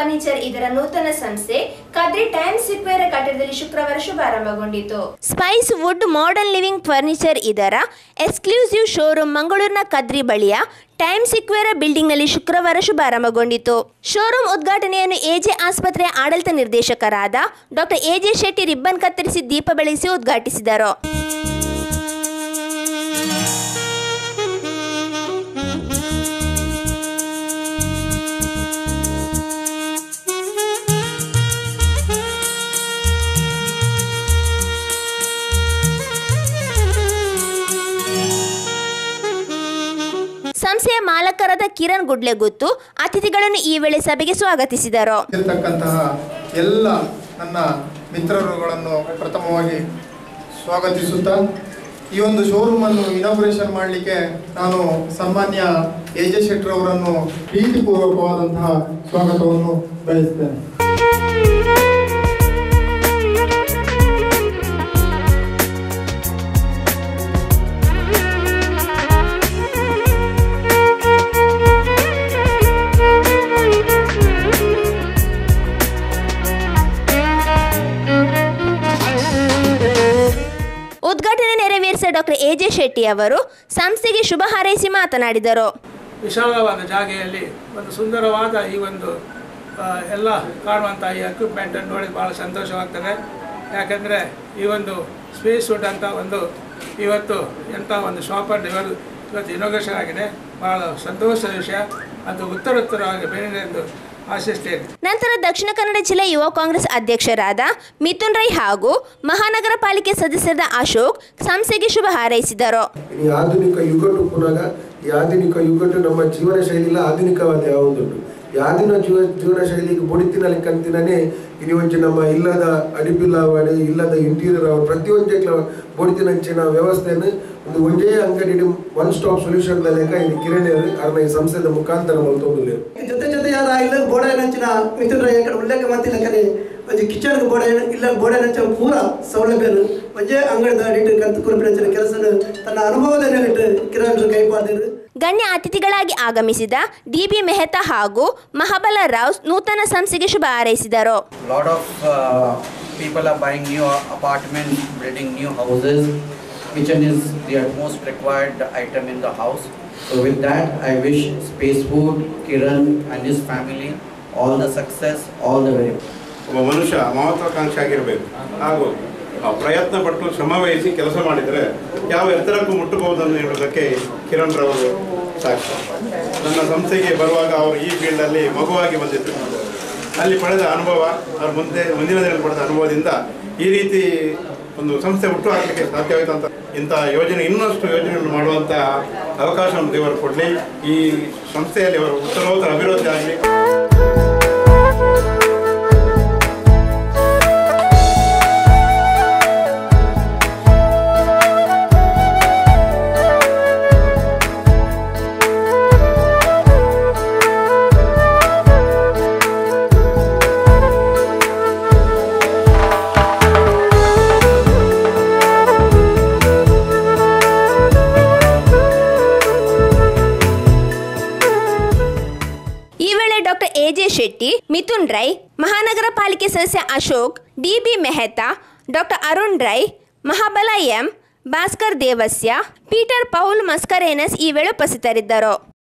Furniture ಇದರ ನೂತನ ಸಂಸ್ಥೆ ಕದ್ರಿ ಟೈಮ್ ಸಿಕ್ವೇರ್ ಕಟ್ಟಡದಲ್ಲಿ ಶುಕ್ರವಾರ ಶುಭಾರಂಭಗೊಂಡಿತು spice wood modern living furniture ಇದರ ಎಕ್ಸ್ಕ್ಲೂಸಿವ್ ಶೋರೂಮ್ ಮಂಗಳೂರಿನ ಕದ್ರಿ ಬಳಿಯ ಟೈಮ್ ಸಿಕ್ವೇರ ಬಿಲ್ಡಿಂಗ್ನಲ್ಲಿ ಶುಕ್ರವಾರ ಶುಭಾರಂಭಗೊಂಡಿತು ಶೋರೂಮ್ ಉದ್ಘಾಟನೆಯನ್ನು ಎಜೆ ಆಸ್ಪತ್ರೆಯ ಆಡಳಿತ ನಿರ್ದೇಶಕರಾದ ಡಾಕ್ಟರ್ ಎಜೆ ಶೆಟ್ಟಿ ರಿಬ್ಬನ್ ಕತ್ತರಿಸಿ ದೀಪ ಬೆಳಗಿಸಿ ಉದ್ಘಾಟಿಸಿದರು ಸಂಸ್ಥೆಯ ಮಾಲಕರಾದ ಕಿರಣ್ ಗುಡ್ಲೆಗುತ್ತು ಅತಿಥಿಗಳನ್ನು ಈ ವೇಳೆ ಸಭೆಗೆ ಸ್ವಾಗತಿಸಿದರು ಇರ್ತಕ್ಕಂತಹ ಎಲ್ಲ ನನ್ನ ಮಿತ್ರರುಗಳನ್ನು ಪ್ರಥಮವಾಗಿ ಸ್ವಾಗತಿಸುತ್ತಾ ಈ ಒಂದು ಶೋರೂಮನ್ನು ಇನಾಗ್ರೇಷನ್ ಮಾಡಲಿಕ್ಕೆ ನಾನು ಸನ್ಮಾನ್ಯ ಎ ಜೆ ಶೆಟ್ಟರವರನ್ನು ಪ್ರೀತಿಪೂರ್ವಕವಾದಂತಹ ಸ್ವಾಗತವನ್ನು ಬಯಸ್ತೇನೆ ಉದ್ಘಾಟನೆ ನೆರವೇರಿಸಿದ ಡಾಕ್ಟರ್ ಎ ಜೆ ಶೆಟ್ಟಿ ಅವರು ಸಂಸ್ಥೆಗೆ ಶುಭ ಹಾರೈಸಿ ಮಾತನಾಡಿದರು ವಿಶಾಲವಾದ ಜಾಗೆಯಲ್ಲಿ ಒಂದು ಸುಂದರವಾದ ಈ ಒಂದು ಆ, ಎಲ್ಲ ಕಾಣುವಂಥ ಈ ಎಕ್ವಿಪ್ಮೆಂಟನ್ನು ನೋಡಿ ಭಾಳ ಸಂತೋಷವಾಗ್ತದೆ ಯಾಕೆಂದರೆ ಈ ಒಂದು ಸ್ಪೇಸ್ ವುಡ್ ಅಂತ ಒಂದು ಇವತ್ತು ಎಂಥ ಒಂದು ಶಾಪನ್ನು ಇವರು ಇವತ್ತು ಇನೋಗ್ರೇಷನ್ ಆಗಿದೆ ಭಾಳ ಸಂತೋಷದ ವಿಷಯ ಅದು ಉತ್ತರೋತ್ತರವಾಗಿ ಬೆಳೆಯಲಿ ಎಂದು ಆಶಿಸ್ತೇನೆ ನಂತರ ದಕ್ಷಿಣ ಕನ್ನಡ ಜಿಲ್ಲೆ ಯುವ ಕಾಂಗ್ರೆಸ್ ಅಧ್ಯಕ್ಷರಾದ ಮಿಥುನ್ ರೈ ಹಾಗೂ ಮಹಾನಗರ ಪಾಲಿಕೆ ಸದಸ್ಯರಾದ ಅಶೋಕ್ ಸಂಸ್ಥೆಗೆ ಶುಭ ಹಾರೈಸಿದರು ಈ ಆಧುನಿಕ ಯುಗಟು ಪುನಃ ಈ ಆಧುನಿಕ ಯುಗಟು ನಮ್ಮ ಜೀವನ ಶೈಲಿಲ ಆಧುನಿಕವಾದ ಯಾವುದುಂಟು ಈ ಆಧುನಿಕ ಜೀವ ಜೀವನ ಶೈಲಿಗೆ ಬೊಡಿತಿನಲ್ಲಿ ಕಂತಿನೇ ಇನಿ ಒಂಚೆ ನಮ್ಮ ಇಲ್ಲದ ಅಡಿಪಿಲ್ಲವಾಡಿ ಇಲ್ಲದ ಇಂಟೀರಿಯರ್ ಅವ ಪ್ರತಿಯೊಂದು ಬೊಡಿತಿನಂಚಿನ ವ್ಯವಸ್ಥೆಯನ್ನು ಒಂದು ಒಂದೇ ಅಂಗಡಿ ಒನ್ ಸ್ಟಾಪ್ ಸೊಲ್ಯೂಷನ್ ಲೆಕ್ಕ ಇದು ಕಿರಣಿಯರು ಕಾರಣ ಈ ಸಂಸ್ಥೆದ ಮುಖಾಂತರ ಮಲ್ತೊಂದು ಜೊತೆ ಜೊತೆಯಾದ ಇಲ್ಲ ಬೋಡೆ ನಂಚಿನ ಮಿಥುನ ಎಕಡೆ ಉಲ್ಲೇಖ ಮಾತಿಲ್ಲ ಕರೆ ಒಂಜಿ ಕಿಚನ್ ಬೋಡೆ ಇಲ್ಲ ಬೋಡೆ ನಂಚ ಪೂರ ಸೌಲಭ್ಯನು ಒಂಜೇ ಅಂಗಡಿದ ಅಡಿಟ್ ಕಂತು ಕುರುಪಿನ ಕೆಲಸ ತನ್ನ ಅನುಭವದ ನೆಲೆಟ್ಟು ಕಿರಣ್ ಕೈಪಾಡಿರು ಗಣ್ಯ ಅತಿಥಿಗಳಾಗಿ ಆಗಮಿಸಿದ ಡಿಬಿ ಮೆಹ್ತಾ ಹಾಗೂ ಮಹಾಬಲ ರಾವ್ ನೂತನ ಸಂಸ್ಥೆಗೆ ಶುಭ ಹಾರೈಸಿದರು lot of uh, people are buying new apartments, building new houses. Kitchen is the utmost required item in the house. So with that, I wish Space Food, Kiran and his family all the success, all the very best. ಒಬ್ಬ ಮನುಷ್ಯ ಮಹತ್ವಾಕಾಂಕ್ಷಿ ಆಗಿರಬೇಕು ಹಾಗೂ ಆ ಪ್ರಯತ್ನ ಪಟ್ಟು ಶ್ರಮ ವಹಿಸಿ ಕೆಲಸ ಮಾಡಿದರೆ ಯಾವ ಎತ್ತರಕ್ಕೂ ಮುಟ್ಟಬಹುದನ್ನು ಹೇಳುವುದಕ್ಕೆ ಕಿರಣ್ ರವರು ಸಾಕ್ಷಿ ನನ್ನ ಸಂಸ್ಥೆಗೆ ಬರುವಾಗ ಅವರು ಈ ಫೀಲ್ಡಲ್ಲಿ ಮಗುವಾಗಿ ಬಂದಿದ್ದರು ಅಲ್ಲಿ ಪಡೆದ ಅನುಭವ ಅವ್ರ ಮುಂದೆ ಮುಂದಿನ ದಿನದಲ್ಲಿ ಪಡೆದ ಅನುಭವದಿಂದ ಈ ರೀತಿ ಒಂದು ಸಂಸ್ಥೆ ಹುಟ್ಟು ಹಾಕಲಿಕ್ಕೆ ಸಾಧ್ಯವಾಯಿತು ಅಂತ ಇಂಥ ಯೋಜನೆ ಇನ್ನಷ್ಟು ಯೋಜನೆಗಳನ್ನು ಮಾಡುವಂಥ ಅವಕಾಶವನ್ನು ದೇವರು ಕೊಡಲಿ ಈ ಸಂಸ್ಥೆಯಲ್ಲಿ ಅವರು ಉತ್ತರೋತ್ತರ ಅಭಿವೃದ್ಧಿ ಆಗಲಿ ಈ ವೇಳೆ doctor A J Shetty Mithun Rai ಮಹಾನಗರ ಪಾಲಿಕೆ ಸದಸ್ಯ Ashok DB Mehta doctor Arun Rai Mahabala M Bhaskar Devasya Peter Paul Mascarenhas ಈ ವೇಳೆ ಉಪಸ್ಥಿತರಿದ್ದರು